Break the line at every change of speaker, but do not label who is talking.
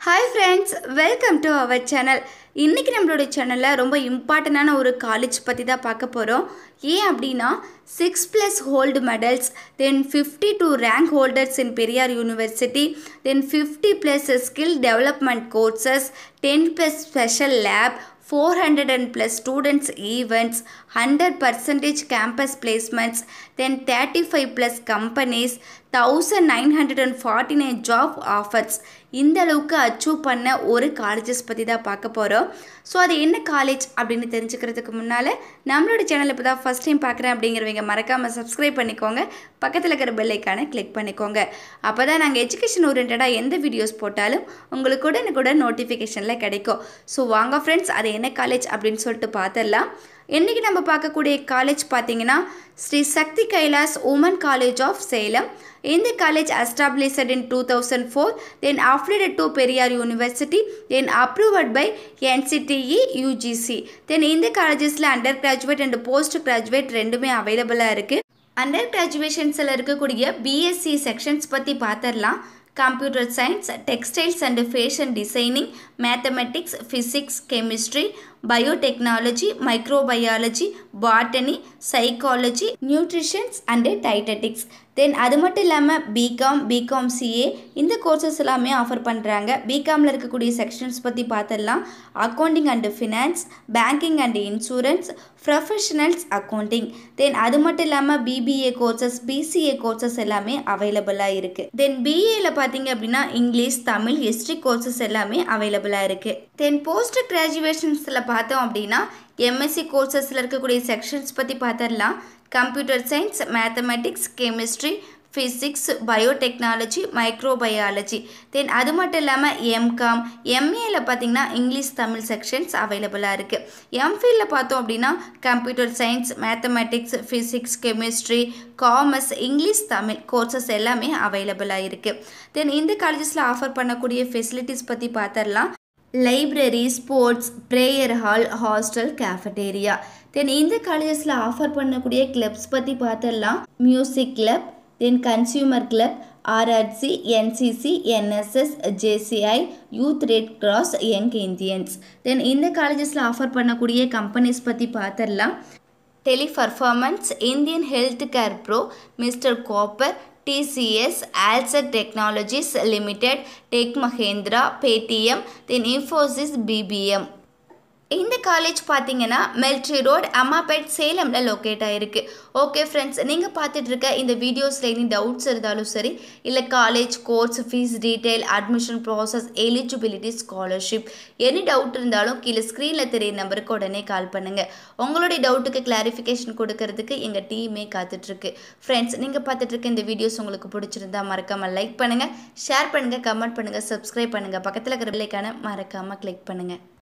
hi friends welcome to our channel இன்றைக்கி நம்மளோட சேனலில் ரொம்ப இம்பார்ட்டண்டான ஒரு காலேஜ் பற்றி தான் பார்க்க போகிறோம் ஏன் அப்படின்னா six plus gold medals then fifty two rank holders in Periyar university then fifty plus skill development courses ten plus special lab four hundred and plus students events hundred percentage campus placements then thirty five plus companies thousand nine hundred and forty nine job offers இந்த அளவுக்கு achieve பண்ண ஒரு colleges பற்றி தான் பார்க்க போகிறோம் so அது என்ன காலேஜ் அப்படின்னு தெரிஞ்சுக்கிறதுக்கு முன்னால் நம்மளோட சேனல் இப்போ தான் ஃபஸ்ட் டைம் பார்க்குறேன் அப்படிங்கிறவங்க மறக்காமல் சப்ஸ்கிரைப் பண்ணிக்கோங்க பக்கத்தில் இருக்கிற பெல் ஐக்கானை கிளிக் பண்ணிக்கோங்க அப்போ தான் நாங்கள் எஜுகேஷன் ஓரியன்டாக எந்த வீடியோஸ் போட்டாலும் உங்களுக்கு உடனுக்குடன் நோட்டிஃபிகேஷனில் கிடைக்கும் ஸோ வாங்க ஃப்ரெண்ட்ஸ் அது என்ன காலேஜ் அப்படின்னு சொல்லிட்டு பார்த்துடலாம் இன்றைக்கி நம்ம பார்க்கக்கூடிய காலேஜ் பார்த்தீங்கன்னா Sri Sakthi Kailash women college of Salem இந்த college established in 2004 then affiliated to Periyar university then approved by NCTE UGC then இந்த காலேஜஸில் undergraduate and postgraduate ரெண்டுமே அவைலபிளாக இருக்குது அண்டர் கிராஜுவேஷன்ஸில் இருக்கக்கூடிய பிஎஸ்சி செக்ஷன்ஸ் பற்றி பார்த்துடலாம் computer science textiles and fashion designing mathematics physics chemistry biotechnology microbiology botany psychology nutritions and dietetics then அது மட்டும் இல்லாமல் பிகாம் பிகாம் சிஏ இந்த கோர்சஸ் எல்லாமே ஆஃபர் பண்ணுறாங்க பிகாமில் இருக்கக்கூடிய செக்ஷன்ஸ் பற்றி பார்த்துடலாம் accounting and finance banking and insurance professionals accounting then அது மட்டும் இல்லாமல் பிபிஏ கோர்சஸ் பிசிஏ கோர்சஸ் எல்லாமே அவைலபிளாக இருக்குது தென் பிஏல பார்த்தீங்க அப்படின்னா இங்கிலீஷ் தமிழ் ஹிஸ்ட்ரி கோர்சஸ் எல்லாமே அவைலபிளாக இருக்குது தென் போஸ்ட் கிராஜுவேஷன்ஸில் பார்த்தோம் அப்படின்னா எம்எஸ்சி கோர்சஸில் இருக்கக்கூடிய செக்ஷன்ஸ் பற்றி பார்த்துடலாம் computer science mathematics chemistry physics biotechnology microbiology then அது மட்டும் இல்லாமல் எம்காம் எம்ஏல பார்த்தீங்கன்னா இங்கிலீஷ் தமிழ் செக்ஷன்ஸ் அவைலபிளாக இருக்குது எம்ஃபிலில் பார்த்தோம் அப்படின்னா computer science mathematics physics chemistry commerce English Tamil courses எல்லாமே அவைலபிளாக இருக்குது தென் இந்த காலேஜஸில் ஆஃபர் பண்ணக்கூடிய ஃபெசிலிட்டிஸ் பற்றி பார்த்துடலாம் library sports prayer hall hostel cafeteria then இந்த காலேஜஸில் ஆஃபர் பண்ணக்கூடிய கிளப்ஸ் பற்றி பார்த்துடலாம் music club then consumer club RRC NCC NSS JCI youth red cross young Indians then இந்த காலேஜஸில் ஆஃபர் பண்ணக்கூடிய கம்பெனிஸ் பற்றி பார்த்துடலாம் teleperformance Indian health care pro mister copper TCS ஆல்சர் technologies limited tech Mahindra Paytm then Infosys BPM இந்த college பார்த்தீங்கன்னா military road Ammapet சேலமில் located ஆகிருக்கு ஓகே ஃப்ரெண்ட்ஸ் நீங்கள் பார்த்துட்டு இருக்க இந்த வீடியோஸில் எனி டவுட்ஸ் இருந்தாலும் சரி இல்லை college course fees detail admission process eligibility scholarship any doubt இருந்தாலும் கீழே ஸ்க்ரீனில் தெரிய நம்பருக்கு உடனே கால் பண்ணுங்கள் உங்களுடைய டவுட்டுக்கு கிளாரிஃபிகேஷன் கொடுக்கறதுக்கு எங்கள் டீமே காத்துட்ருக்கு ஃப்ரெண்ட்ஸ் நீங்கள் பார்த்துட்டு இருக்க இந்த வீடியோஸ் உங்களுக்கு பிடிச்சிருந்தா மறக்காமல் லைக் பண்ணுங்கள் ஷேர் பண்ணுங்கள் கமெண்ட் பண்ணுங்கள் சப்ஸ்கிரைப் பண்ணுங்கள் பக்கத்தில் இருக்கிற பிள்ளைக்கான மறக்காமல் கிளிக் பண்ணுங்கள்